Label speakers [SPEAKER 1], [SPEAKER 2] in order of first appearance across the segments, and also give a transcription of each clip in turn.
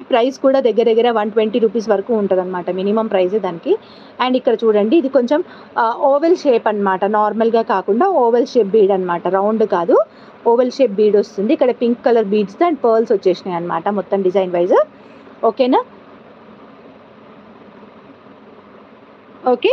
[SPEAKER 1] price కూడా దగ్గర దగ్గర వన్ ట్వంటీ రూపీస్ వరకు ఉంటుంది అనమాట మినిమం ప్రైస్ దానికి అండ్ ఇక్కడ చూడండి ఇది కొంచెం ఓవెల్ షేప్ అనమాట నార్మల్గా కాకుండా ఓవెల్ షేప్ బీడ్ అనమాట రౌండ్ కాదు ఓవెల్ షేప్ బీడ్ వస్తుంది ఇక్కడ pink colour beads and pearls వచ్చేసినాయి అనమాట మొత్తం డిజైన్ వైజ్ ఓకేనా okay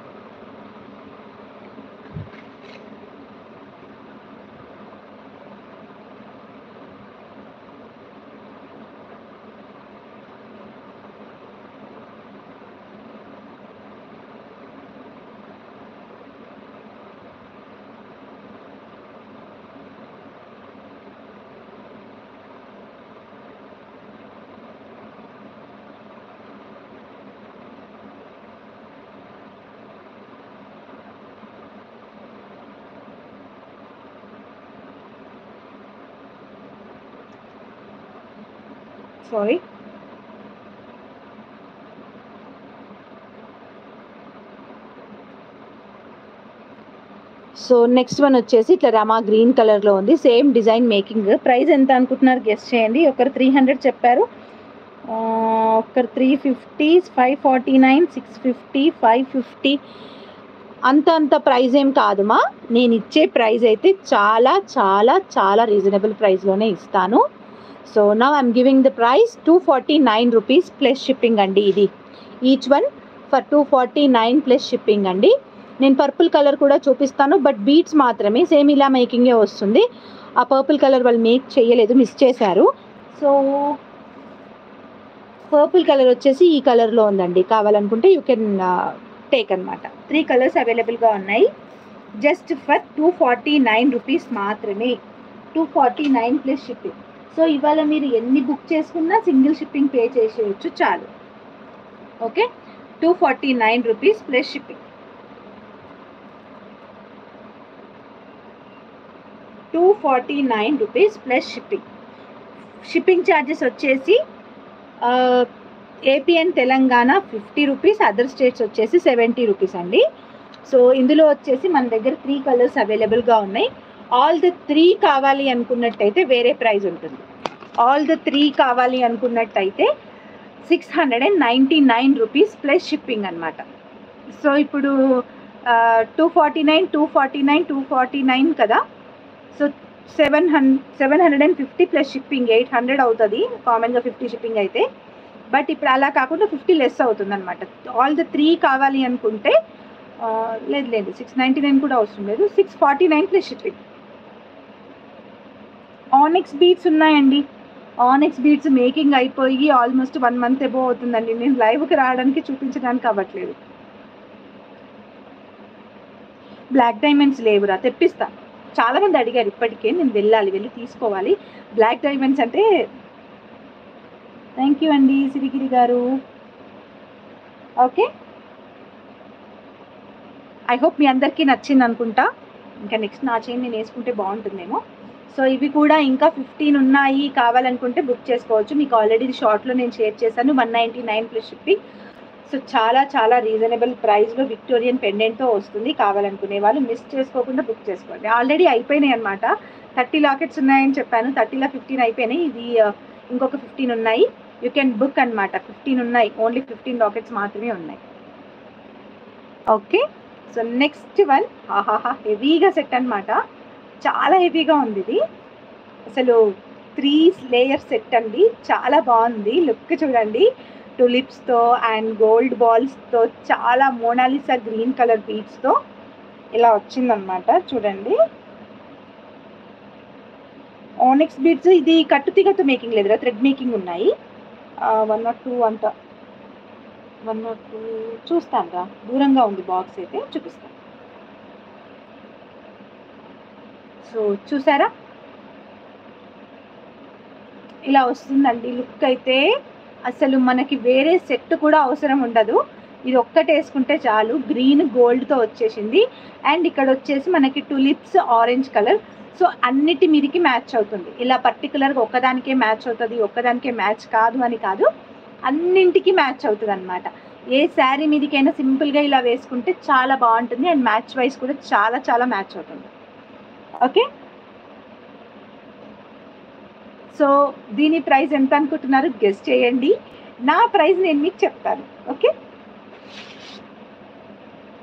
[SPEAKER 1] sorry so next one వచ్చేసి ఇట్లా రమా గ్రీన్ కలర్లో ఉంది సేమ్ డిజైన్ మేకింగ్ ప్రైస్ ఎంత అనుకుంటున్నారు గెస్ట్ చేయండి ఒకరు త్రీ హండ్రెడ్ చెప్పారు ఆ, ఒకరు three fifty five forty nine six fifty five fifty అంత అంత ప్రైస్ ఏం కాదుమా నేను ఇచ్చే ప్రైస్ అయితే చాలా చాలా చాలా రీజనబుల్ ప్రైస్లోనే ఇస్తాను సో నా I'm giving the price two forty nine rupees plus shipping అండి ఇది each one for two forty nine plus shipping అండి నేను పర్పుల్ కలర్ కూడా చూపిస్తాను బట్ బీట్స్ మాత్రమే సేమ్ ఇలా మేకింగే వస్తుంది ఆ పర్పుల్ కలర్ వాళ్ళు మేక్ చేయలేదు మిస్ చేశారు సో పర్పుల్ కలర్ వచ్చేసి ఈ కలర్లో ఉందండి కావాలనుకుంటే యూ కెన్ టేక్ అనమాట త్రీ కలర్స్ అవైలబుల్గా ఉన్నాయి just for two forty nine rupees మాత్రమే two forty nine plus shipping so ఇవాళ మీరు ఎన్ని బుక్ చేసుకున్నా సింగిల్ షిప్పింగ్ పే చేసేయచ్చు చాలు okay two forty nine rupees plus shipping two forty nine rupees plus shipping shipping charges వచ్చేసి AP and Telangana fifty rupees other states వచ్చేసి seventy rupees అండి so ఇందులో వచ్చేసి మన దగ్గర త్రీ కలర్స్ అవైలబుల్గా ఉన్నాయి ఆల్ ద త్రీ కావాలి అనుకున్నట్టయితే వేరే ప్రైస్ ఉంటుంది ఆల్ ద త్రీ కావాలి అనుకున్నట్టయితే six hundred and ninety nine rupees plus shipping అనమాట సో ఇప్పుడు two forty nine two forty nine two forty nine కదా so seven hund seven hundred and fifty plus shipping eight hundred అవుతుంది కామన్గా fifty shipping అయితే but ఇప్పుడు అలా కాకుండా fifty less అవుతుంది అనమాట ఆల్ ద త్రీ కావాలి అనుకుంటే ఆ, లేదు లేదు సిక్స్ నైంటీ నైన్ కూడా అవసరం లేదు six forty nine plus shipping onyx beads ఉన్నాయండి ఆనెక్స్ బీట్స్ మేకింగ్ అయిపోయి ఆల్మోస్ట్ వన్ మంత్ ఎబో అవుతుందండి నేను లైవ్కి రావడానికి చూపించడానికి అవ్వట్లేదు బ్లాక్ డైమండ్స్ లేవురా తెప్పిస్తా చాలా మంది అడిగారు ఇప్పటికే నేను వెళ్ళాలి వెళ్ళి తీసుకోవాలి బ్లాక్ డైమండ్స్ అంటే థ్యాంక్ యూ అండి సిరిగిరి గారు ఓకే ఐ హోప్ మీ అందరికీ నచ్చింది అనుకుంటా ఇంకా నెక్స్ట్ నా చైన్ నేను వేసుకుంటే బాగుంటుందేమో సో ఇవి కూడా ఇంకా ఫిఫ్టీన్ ఉన్నాయి కావాలనుకుంటే బుక్ చేసుకోవచ్చు మీకు ఆల్రెడీ షార్ట్లో నేను షేర్ చేశాను one ninety nine plus shipping so చాలా చాలా రీజనబుల్ ప్రైస్లో విక్టోరియన్ పెండెంట్తో వస్తుంది కావాలనుకునే వాళ్ళు మిస్ చేసుకోకుండా బుక్ చేసుకోండి ఆల్రెడీ అయిపోయినాయి అనమాట థర్టీ లాకెట్స్ ఉన్నాయని చెప్పాను థర్టీలో ఫిఫ్టీన్ అయిపోయినాయి ఇది ఆ, ఇంకొక ఫిఫ్టీన్ ఉన్నాయి యూ కెన్ బుక్ అనమాట ఫిఫ్టీన్ ఉన్నాయి ఓన్లీ ఫిఫ్టీన్ లాకెట్స్ మాత్రమే ఉన్నాయి ఓకే సో నెక్స్ట్ వన్ ఆహాహా హెవీగా సెట్ అన్నమాట చాలా హెవీగా ఉంది ఇది అసలు త్రీ లేయర్ సెట్ అండి చాలా బాగుంది లుక్ చూడండి టులిప్స్తో అండ్ గోల్డ్ బాల్స్తో చాలా మోనాలిసా గ్రీన్ కలర్ బీడ్స్తో ఇలా వచ్చిందనమాట చూడండి ఓనెక్స్ బీడ్స్ ఇది కట్టుతీగతో మేకింగ్ లేదురా థ్రెడ్ మేకింగ్ ఉన్నాయి వన్ నాట్ టూ అంత వన్ నాట్ టూ చూస్తాను రా దూరంగా ఉంది బాక్స్ అయితే చూపిస్తాను సో చూసారా ఇలా వస్తుందండి లుక్ అయితే అసలు మనకి వేరే సెట్ కూడా అవసరం ఉండదు ఇది ఒక్కటి వేసుకుంటే చాలు గ్రీన్ గోల్డ్తో వచ్చేసింది అండ్ ఇక్కడ వచ్చేసి మనకి టులిప్స్ ఆరెంజ్ కలర్ సో అన్నిటి మీదకి మ్యాచ్ అవుతుంది ఇలా పర్టికులర్గా ఒక్కదానికే మ్యాచ్ అవుతుంది ఒక్కదానికే మ్యాచ్ కాదు అని కాదు అన్నింటికి మ్యాచ్ అవుతుంది అనమాట ఏ శారీ మీదకైనా సింపుల్గా ఇలా వేసుకుంటే చాలా బాగుంటుంది అండ్ మ్యాచ్ వైజ్ కూడా చాలా చాలా మ్యాచ్ అవుతుంది ఓకే సో దీని ప్రైస్ ఎంత అనుకుంటున్నారు గెస్ట్ చేయండి నా ప్రైస్ నేను మీకు చెప్తాను ఓకే